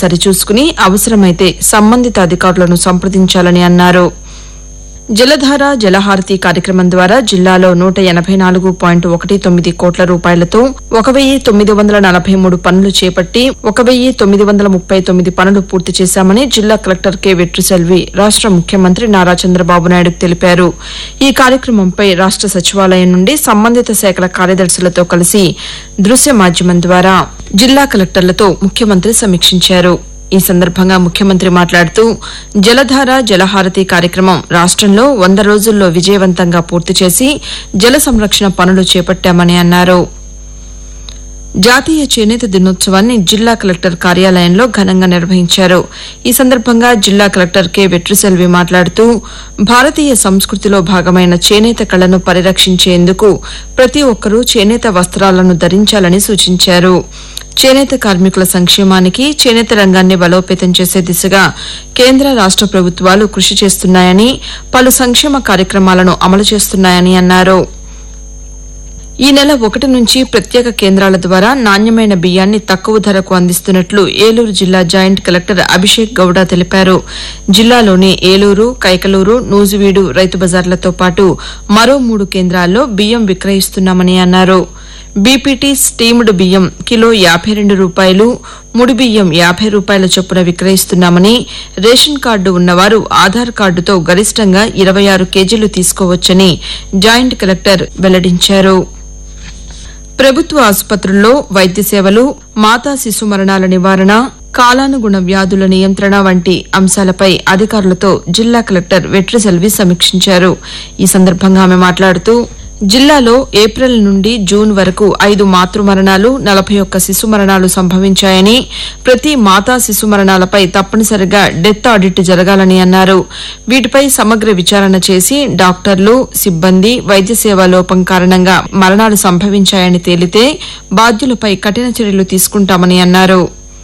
సరిచూసుకుని అవసరమైతే సంబంధిత అధికారులను సంప్రదించాలని అన్నారు జలధార జలహారతి కార్యక్రమం ద్వారా జిల్లాలో నూట ఎనభై నాలుగు పాయింట్ ఒకటి తొమ్మిది కోట్ల రూపాయలతో ఒక వెయ్యి తొమ్మిది వందల నలభై మూడు పనులు చేపట్టి ఒక వెయ్యి తొమ్మిది వందల ముప్పై తొమ్మిది పనులు పూర్తి చేశామని జిల్లా కలెక్టర్ కె వెట్రిసెల్వి రాష్ట ముఖ్యమంత్రి నారా చంద్రబాబు నాయుడుకు తెలిపారు ఈ కార్యక్రమంపై రాష్ట సచివాలయం నుండి సంబంధిత శాఖల కార్యదర్శులతో కలిసి దృశ్య మాధ్యమం ద్వారా జిల్లా కలెక్టర్లతో ముఖ్యమంత్రి సమీక్షించారు ఈ సందర్భంగా ముఖ్యమంత్రి మాట్లాడుతూ జలధార జలహారతి కార్యక్రమం రాష్ట్రంలో వంద రోజుల్లో విజయవంతంగా పూర్తి చేసి జల సంరక్షణ పనులు చేపట్టామని అన్నారు జాతీయ చేనేత దినోత్సవాన్ని జిల్లా కలెక్టర్ కార్యాలయంలో ఘనంగా నిర్వహించారు ఈ సందర్భంగా జిల్లా కలెక్టర్ కె వెట్రిసెల్వి మాట్లాడుతూ భారతీయ సంస్కృతిలో భాగమైన చేనేత కళను పరిరక్షించేందుకు ప్రతి ఒక్కరూ చేనేత వస్త్రాలను ధరించాలని సూచించారు చేనేత కార్మికుల సంక్షేమానికి చేనేత రంగాన్ని బలోపేతం చేసే దిశగా కేంద్ర రాష్ట ప్రభుత్వాలు కృషి చేస్తున్నాయని పలు సంక్షేమ కార్యక్రమాలను అమలు చేస్తున్నాయని అన్నారు ఈ నెల ఒకటి నుంచి ప్రత్యేక కేంద్రాల ద్వారా నాణ్యమైన బియ్యాన్ని తక్కువ ధరకు అందిస్తున్నట్లు ఏలూరు జిల్లా జాయింట్ కలెక్టర్ అభిషేక్ గౌడ తెలిపారు జిల్లాలోని ఏలూరు కైకలూరు నూజివీడు రైతు బజార్లతో పాటు మరో మూడు కేంద్రాల్లో బియ్యం విక్రయిస్తున్నామని అన్నారు బీపీటీ స్టీమ్డ్ బియ్యం కిలో యాభై రెండు రూపాయలు ముడి బియ్యం యాభై రూపాయల చొప్పున విక్రయిస్తున్నామని రేషన్ కార్డు ఉన్నవారు ఆధార్ కార్డుతో గరిష్టంగా ఇరవై ఆరు కేజీలు తీసుకోవచ్చని జాయింట్ కలెక్టర్ వెల్లడించారు ప్రభుత్వ ఆసుపత్రుల్లో వైద్య సేవలు మాతా శిశు మరణాల నివారణ కాలానుగుణ వ్యాధుల నియంత్రణ వంటి అంశాలపై అధికారులతో జిల్లా కలెక్టర్ వెట్రిసెల్వి సమీక్షించారు ఈ సందర్భంగా ఆమె మాట్లాడుతూ జిల్లాలో ఏప్రిల్ నుండి జూన్ వరకు ఐదు మాతృ మరణాలు నలభై ఒక్క శిశు మరణాలు సంభవించాయని ప్రతి మాతా శిశు మరణాలపై తప్పనిసరిగా డెత్ ఆడిట్ జరగాలని అన్నారు వీటిపై సమగ్ర విచారణ చేసి డాక్టర్లు సిబ్బంది వైద్య సేవా లోపం కారణంగా మరణాలు సంభవించాయని తేలితే బాధ్యులపై కఠిన చర్యలు తీసుకుంటామని అన్నారు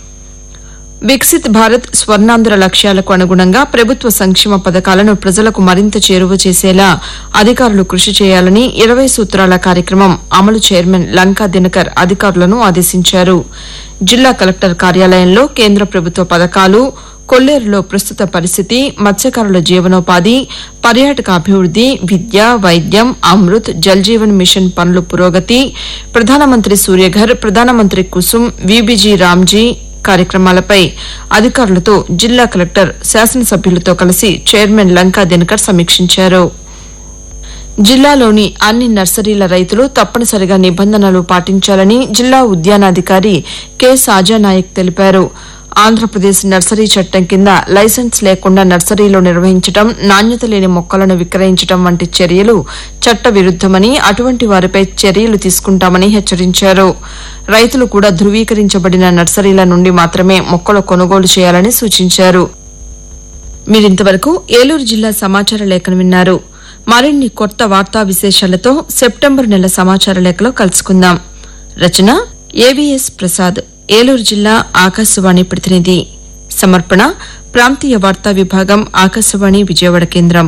వికసిత్ భారత్ స్వర్ణాంధ్ర లక్ష్యాలకు అనుగుణంగా ప్రభుత్వ సంక్షేమ పథకాలను ప్రజలకు మరింత చేరువ చేసేలా అధికారులు కృషి చేయాలని ఇరవై సూత్రాల కార్యక్రమం అమలు చైర్మన్ లంకా దినకర్ అధికారులను ఆదేశించారు జిల్లా కలెక్టర్ కార్యాలయంలో కేంద్ర ప్రభుత్వ పథకాలు కొల్లేరులో ప్రస్తుత పరిస్థితి మత్స్యకారుల జీవనోపాధి పర్యాటక అభివృద్ది విద్య వైద్యం అమృత్ జల్ జీవన్ మిషన్ పనుల పురోగతి ప్రధానమంత్రి సూర్యఘర్ ప్రధానమంత్రి కుసుమ్ వీబీజీ రామ్జీ కార్యక్రమాలపై అధికారులతో జిల్లా కలెక్టర్ శాసనసభ్యులతో కలిసి చైర్మన్ లంకా దినకర్ సమీక్షించారు జిల్లాలోని అన్ని నర్సరీల రైతులు తప్పనిసరిగా నిబంధనలు పాటించాలని జిల్లా ఉద్యానాధికారి కె సాజానాయక్ తెలిపారు ఆంధ్రప్రదేశ్ నర్సరీ చట్టం కింద లైసెన్స్ లేకుండా నర్సరీలో నిర్వహించడం నాణ్యత లేని మొక్కలను విక్రయించడం వంటి చర్యలు చట్ట విరుద్దమని అటువంటి వారిపై చర్యలు తీసుకుంటామని హెచ్చరించారు రైతులు కూడా ధృవీకరించబడిన నర్సరీల నుండి మాత్రమే మొక్కలు కొనుగోలు చేయాలని సూచించారు మీరింతవరకు ఏలూరు జిల్లా సమాచార లేఖను విన్నారు మరిన్ని కొత్త వార్తా విశేషాలతో సెప్టెంబర్ నెల సమాచార లేఖలో కలుసుకుందాం రచన ఏవిఎస్ ప్రసాద్ ఏలూరు జిల్లా ఆకాశవాణి ప్రతినిధి సమర్పణ ప్రాంతీయ వార్తా విభాగం ఆకాశవాణి విజయవాడ కేంద్రం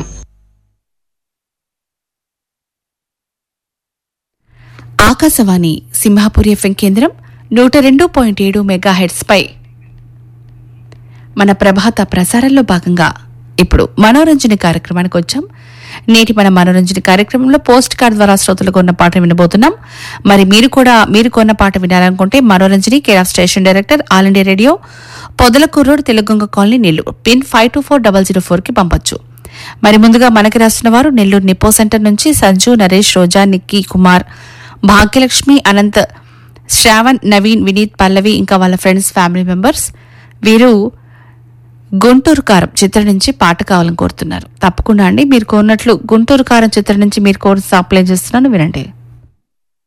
ఆకాశవాణి సింహాపూర్ ఎఫ్ఎం కేంద్రం నూట రెండు పాయింట్ ఏడు మెగాహెడ్స్ పై మన ప్రభాత ప్రసారంలో భాగంగా ఇప్పుడు మనోరంజన కార్యక్రమానికి వచ్చాం నేటి మన మనోరంజన కార్యక్రమంలో పోస్ట్ కార్డ్ ద్వారా శ్రోతలకు ఉన్న పాట వినబోతున్నాం మరి మీరు కూడా మీరు కొన్న పాట వినాలనుకుంటే Manoranjani care of station director all India radio Podalakuru road తెలుగొంగ colony Nellore pin five two four double zero four కి పంపొచ్చు మరి ముందుగా మనకి రాస్తున్న వారు నెల్లూరు నిపో సెంటర్ నుంచి సంజు నరేష్ రోజా నిక్కీ కుమార్ భాగ్యలక్ష్మి అనంత్ శ్రావణ్ నవీన్ వినీత్ పల్లవి ఇంకా వాళ్ళ ఫ్రెండ్స్ ఫ్యామిలీ మెంబర్స్ వీరు గుంటూరు కారం చిత్రం నుంచి పాట కావాలని కోరుతున్నారు తప్పకుండా అండి మీరు కోరినట్లు గుంటూరు కారం చిత్రం నుంచి మీరు కోరి అప్లై చేస్తున్నాను వినండి